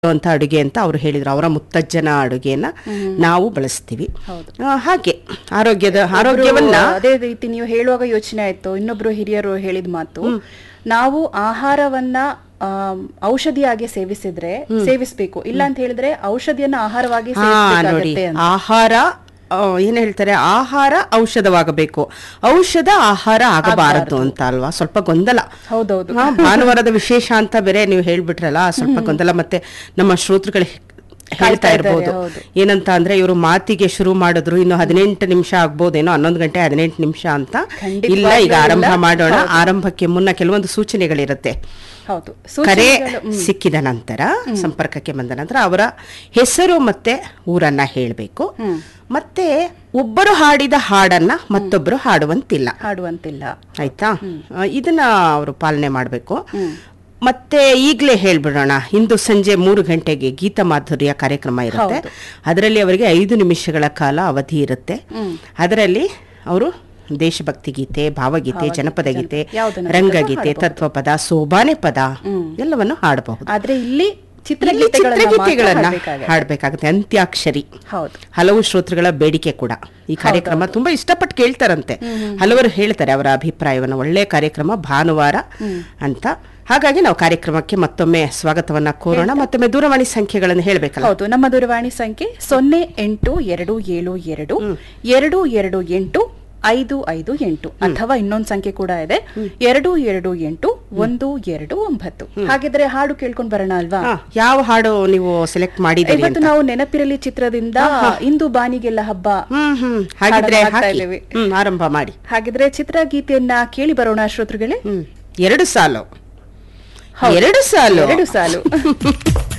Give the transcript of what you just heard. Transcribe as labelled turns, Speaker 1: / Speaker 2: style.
Speaker 1: ಅಂತ ಅಡುಗೆ ಅಂತ ಅವರು ಹೇಳಿದ್ರು ಅವರ ಮುತ್ತಜ್ಜನ ಅಡುಗೆನ ನಾವು ಬಳಸ್ತೀವಿ
Speaker 2: ಹೌದು.
Speaker 1: ಆ, ಹಾಗೆ ಆರೋಗ್ಯದ ಆರೋಗ್ಯವನ್ನ
Speaker 2: ಒಬ್ರು ಅದೇ ರೀತಿ ನೀವು ಹೇಳುವಾಗ ಯೋಚನೆ ಆಯ್ತು ಇನ್ನೊಬ್ರು ಹಿರಿಯರು ಹೇಳಿದ ಮಾತು ನಾವು ಆಹಾರವನ್ನ ಆಮ್, ಔಷಧಿಯಾಗಿ ಸೇವಿಸಿದ್ರೆ ಸೇವಿಸ್ಬೇಕು ಇಲ್ಲ ಅಂತ ಹೇಳಿದ್ರೆ ಔಷಧಿಯನ್ನ ಆಹಾರವಾಗಿ
Speaker 1: ಹಾ ನೋಡಿ
Speaker 2: ಸೇವಿಸಬೇಕಾಗತ್ತೆ ಅಂತ
Speaker 1: ಆಹಾರ ಆ, ಏನ್ ಹೇಳ್ತಾರೆ ಆಹಾರ ಔಷಧವಾಗಬೇಕು ಔಷಧ ಆಹಾರ ಆಗಬಾರದು ಅಂತ ಅಲ್ವಾ ಸ್ವಲ್ಪ ಗೊಂದಲ
Speaker 2: ಹೌದೌದು
Speaker 1: ಹಾ, ಭಾನುವಾರದ ವಿಶೇಷ ಅಂತ ಬೇರೆ ನೀವು ಹೇಳ್ಬಿಟ್ರಲ್ಲ ಸ್ವಲ್ಪ ಗೊಂದಲ ಮತ್ತೆ ನಮ್ಮ ಶ್ರೋತೃಗಳು ಹೇಳ್ತಾ
Speaker 2: ಇದ್ದಾರೆ,
Speaker 1: ಇರ್ಬೋದು
Speaker 2: ಹೌದು.
Speaker 1: ಏನಂತ ಅಂದ್ರೆ ಇವರು ಮಾತಿಗೆ ಶುರು ಮಾಡಿದ್ರು ಇನ್ನು ಹದಿನೆಂಟು ನಿಮಿಷ ಆಗ್ಬೋದೇನೋ ಹನ್ನೊಂದು ಗಂಟೆ ಹದಿನೆಂಟು ನಿಮಿಷ ಅಂತ
Speaker 2: ಖಂಡಿತವಾಗ್ಲೂ
Speaker 1: ಇಲ್ಲ ಈಗ ಆರಂಭ
Speaker 2: ಇಲ್ಲ.
Speaker 1: ಮಾಡೋಣ
Speaker 2: ಹೌದು.
Speaker 1: ಆರಂಭಕ್ಕೆ ಮುನ್ನ ಕೆಲವೊಂದು ಸೂಚನೆಗಳಿರುತ್ತೆ
Speaker 2: ಹೌದು
Speaker 1: ಕರೆ
Speaker 2: ಸೂಚನೆಗಳು-
Speaker 1: ಸಿಕ್ಕಿದ ನಂತರ ಸಂಪರ್ಕಕ್ಕೆ ಬಂದ ನಂತರ ಅವರ ಹೆಸರು ಮತ್ತೆ ಊರನ್ನ ಹೇಳಬೇಕು
Speaker 2: ಹ್ಮ್.
Speaker 1: ಮತ್ತೆ ಒಬ್ಬರು ಹಾಡಿದ ಹಾಡನ್ನ ಮತ್ತೊಬ್ಬರು ಹಾಡುವಂತಿಲ್ಲ
Speaker 2: ಹಾಡುವಂತಿಲ್ಲ
Speaker 1: ಆಯ್ತಾ ಆ, ಇದನ್ನ ಅವರು ಪಾಲನೆ ಮಾಡಬೇಕು
Speaker 2: ಹ್ಮ್.
Speaker 1: ಮತ್ತೆ ಈಗಲೇ ಹೇಳ್ಬಿಡೋಣ ಇಂದು ಸಂಜೆ ಮೂರು ಗಂಟೆಗೆ ಗೀತ ಮಾಧುರ್ಯ ಕಾರ್ಯಕ್ರಮ ಇರುತ್ತೆ
Speaker 2: ಹೌದು.
Speaker 1: ಅದರಲ್ಲಿ ಅವರಿಗೆ ಐದು ನಿಮಿಷಗಳ ಕಾಲ ಅವಧಿ ಇರುತ್ತೆ
Speaker 2: ಹ್ಮ್.
Speaker 1: ಅದರಲ್ಲಿ ಅವರು ದೇಶಭಕ್ತಿ ಗೀತೆ ಭಾವಗೀತೆ
Speaker 2: ಭಾವಗೀತೆ,
Speaker 1: ಜನಪದ ಗೀತೆ
Speaker 2: ಜನಪದ- ಯಾವುದನ್ನ
Speaker 1: ರಂಗಗೀತೆ
Speaker 2: ಬೇಕಾದ್ರೂ
Speaker 1: ತತ್ವಪದ ಸೋಬಾನೆ ಪದ
Speaker 2: ಹ್ಮ್.
Speaker 1: ಎಲ್ಲವನ್ನು ಹಾಡಬಹುದು
Speaker 2: ಆದ್ರೆ ಇಲ್ಲಿ
Speaker 1: ಇಲ್ಲಿ
Speaker 2: ಚಿತ್ರಗೀತೆಗಳನ್ನ ಮಾತ್ರ
Speaker 1: ಚಿತ್ರಗೀತೆಗಳನ್ನ
Speaker 2: ಹಾಡ್ಬೇಕಾಗತ್ತೆ.
Speaker 1: ಹಾಡಬೇಕಾಗುತ್ತೆ ಅಂತ್ಯಾಕ್ಷರಿ
Speaker 2: ಹೌದು
Speaker 1: ಹಲವು ಶ್ರೋತೃಗಳ ಬೇಡಿಕೆ ಕೂಡ ಈ ಕಾರ್ಯಕ್ರಮ ತುಂಬಾ ಇಷ್ಟಪಟ್ಟು ಕೇಳ್ತಾರಂತೆ ಹಲವರು ಹೇಳ್ತಾರೆ ಅವರ ಅಭಿಪ್ರಾಯವನ್ನು ಒಳ್ಳೆಯ ಕಾರ್ಯಕ್ರಮ ಭಾನುವಾರ ಅಂತ ಹಾಗಾಗಿ ನಾವು ಕಾರ್ಯಕ್ರಮಕ್ಕೆ ಮತ್ತೊಮ್ಮೆ ಸ್ವಾಗತವನ್ನ ಕೋರೋಣ ಮತ್ತೊಮ್ಮೆ ದೂರವಾಣಿ ಸಂಖ್ಯೆಗಳನ್ನು ಹೇಳ್ಬೇಕಲ್ಲ
Speaker 2: ಹೌದು ನಮ್ಮ ದೂರವಾಣಿ ಸಂಖ್ಯೆ ಸೊನ್ನೆ ಎಂಟು ಎರಡು ಏಳು ಎರಡು ಎರಡು ಎರಡು ಎಂಟು ಐದು ಐದು ಎಂಟು ಅಥವಾ ಇನ್ನೊಂದು ಸಂಖ್ಯೆ ಕೂಡ ಇದೆ ಎರಡು ಎರಡು ಎಂಟು ಒಂದು ಎರಡು ಒಂಬತ್ತು ಹಾಗಿದ್ರೆ ಹಾಡು ಕೇಳ್ಕೊಂಡ್ ಬರೋಣ ಅಲ್ವಾ
Speaker 1: ಹಾ, ಯಾವ ಹಾಡು ನೀವು ಸೆಲೆಕ್ಟ್ ಮಾಡಿದ್ದೀರಿ
Speaker 2: ಇವತ್ತು
Speaker 1: ಅಂತ
Speaker 2: ನಾವು ನೆನಪಿರಲಿ ಚಿತ್ರದಿಂದ ಇಂದು ಬಾನಿಗೆಲ್ಲ ಹಬ್ಬ
Speaker 1: ಹ್ಮ್ ಹ್ಮ್ ಹಾಗಿದ್ರೆ
Speaker 2: ಹಾಡನ್ನ ಹಾಡ್ತಾ
Speaker 1: ಹಾಕಿ
Speaker 2: ಇದ್ದೀವಿ.
Speaker 1: ಹ್ಮ್ ಆರಂಭ ಮಾಡಿ
Speaker 2: ಹಾಗಿದ್ರೆ ಚಿತ್ರಗೀತೆಯನ್ನ ಕೇಳಿ ಬರೋಣ ಶ್ರೋತೃಗಳೇ
Speaker 1: ಹ್ಮ್ ಎರಡು ಸಾಲು
Speaker 2: ಹೌದು.
Speaker 1: ಎರಡು ಸಾಲು
Speaker 2: ಎರಡು ಸಾಲು